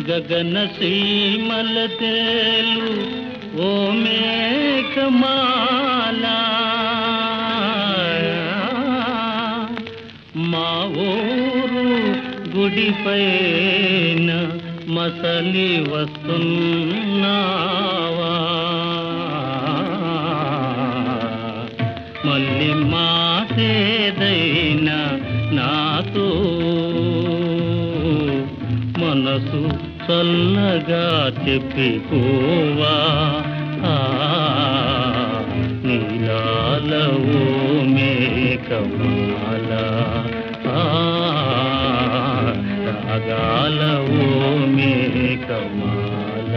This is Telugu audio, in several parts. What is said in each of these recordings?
గగన సీమల తేలు ఓ మేఘమాల మా ఊరు గుడిపైన మసలి వస్తున్నావా మళ్ళీ మాటేదైనా నాతో మనసు చల్లగా చెప్పిపోవా ఆ, నీలాల ఓ మేఘమాల ఆ, రాగాల ఓ మేఘమాల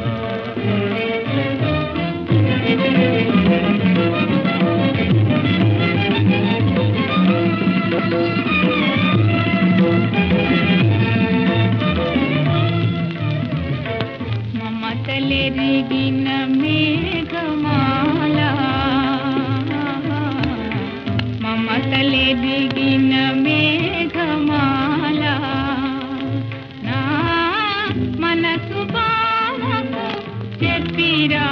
మమతలెరిగిన మేఘమాల మమతలెరిగిన మేఘమాల నా మనసు బావకు చెప్పిరా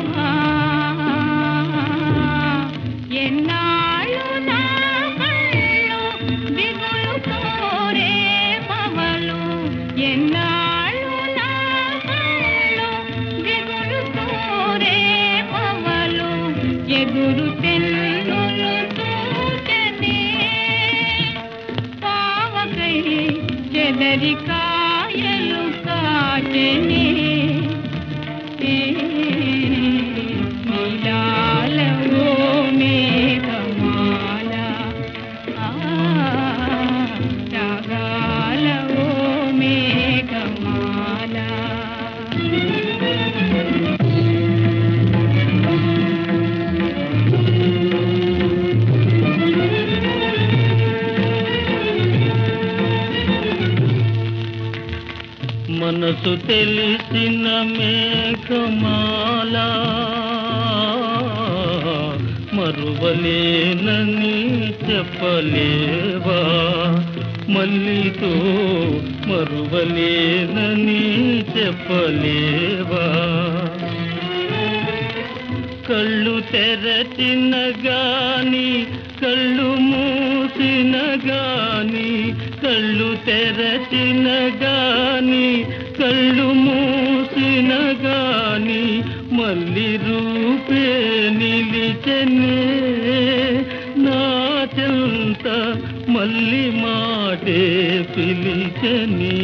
ఎన్నాళ్ళు నా కళ్ళు దిగులు కోరే పవలు ఎన్నాళ్ళు నా కళ్ళు దిగులు కోరే పవలు ఎగురు తెల్లులు చూచనే పావకై చెదరి కాయలు కాచనే నీలాల ఓ మేఘమాల ఆ, రాగాల ఓ మేఘమాల మనసు తెలిసిన మేఘమాల మరువలేనని చెప్పలేవా మల్లితో మరువలేనని చెప్పలేవా కళ్ళు తెరచిన గాని కళ్ళు మూసిన గాని కళ్ళు తెరచిన గాని కళ్ళు మూసిన గాని మళ్ళీ రూపే నిలిచనే నా చెంత మళ్ళీ మాటే పిలిచని